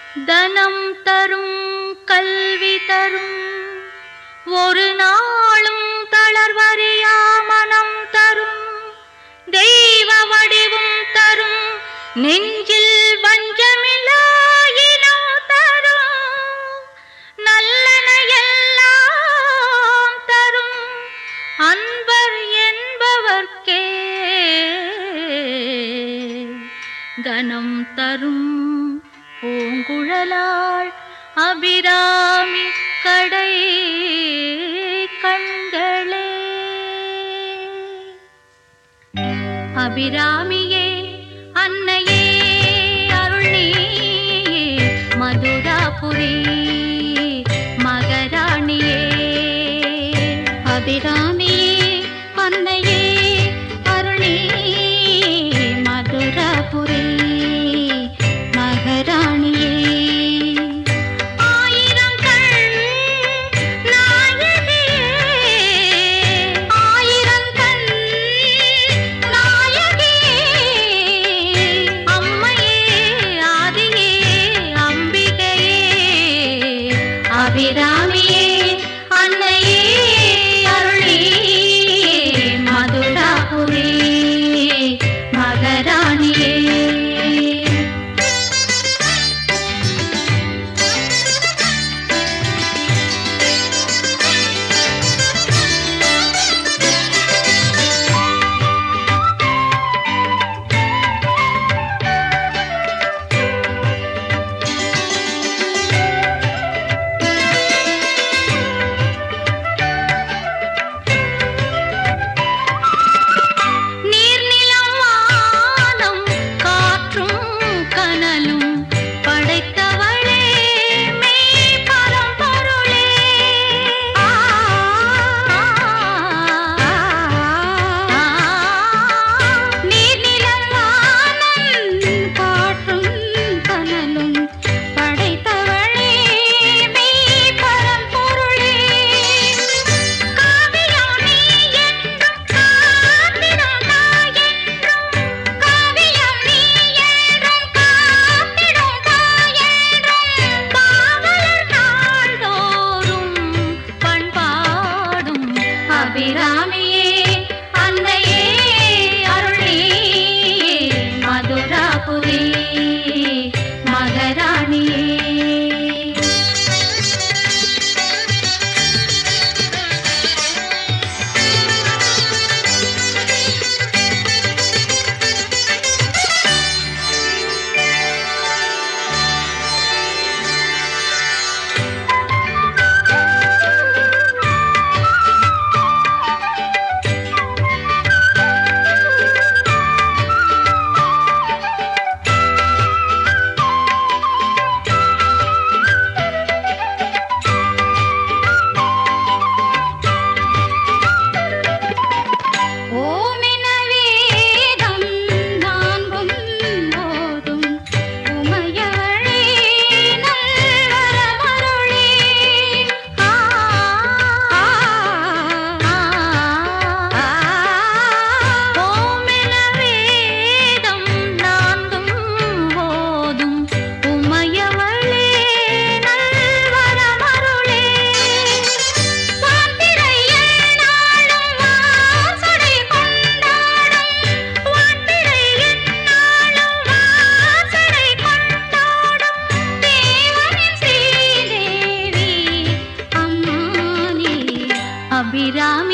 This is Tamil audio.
தனம் தரும் கல்வி தரும் ஒரு நாளும் தளர்வறியா மனம் தரும் தெய்வ வடிவும் தரும் நெஞ்சில் வஞ்சமில்லா இனம் தரும் நல்லன எல்லாம் தரும் அன்பர் என்பவர்க்கே கனம் தரும் பூங்குழலாள் அபிராமி கடை கண்களே அபிராமியே அன்னையே அருள் நீயே மதுராபுரி மகராணியே அபிராமியே அன்னையே அருள் நீயே மதுராபுரி மகராணியே ஆயிரம் கண் நாயகியே ஆயிரம் கண் நாயகியே அம்மையே ஆதியே அம்பிகையே அபிராமியே அன்னையே அருளே மதுராபுரி மகராணியே நீர்நிலம் வானம் காற்றும் கனலும் படைத்தவளே மெய் பரம்பொருளே ஆ, நீர்நிலம் வானம் காற்றும் கனலும் படைத்தவளே மெய் பரம்பொருளே காவியம் நீ என்றும் காத்திடும் தாயென்றும் காவியம் நீ என்றும் காத்திடும் தாயென்றும் காவலர் நாள்தோறும் பண்பாடும் அபிராமியே அன்னையே அருளே மதுராபுரி மகராணியே ஓமென வேதம் நான்கும் ஓதும் உமையவளே நல்வரமருளே. ஆ, ஆ, ஆ, ஓமென வேதம் நான்கும் ஓதும் உமையவளே நல்வரமருளே. வான்திரையில் நாளும் வாசடை கொண்டாடும் வான்திரையில் நாளும் வாசடை கொண்டாடும் தேவனின் ஸ்ரீதேவி அம்மானே அபிராமி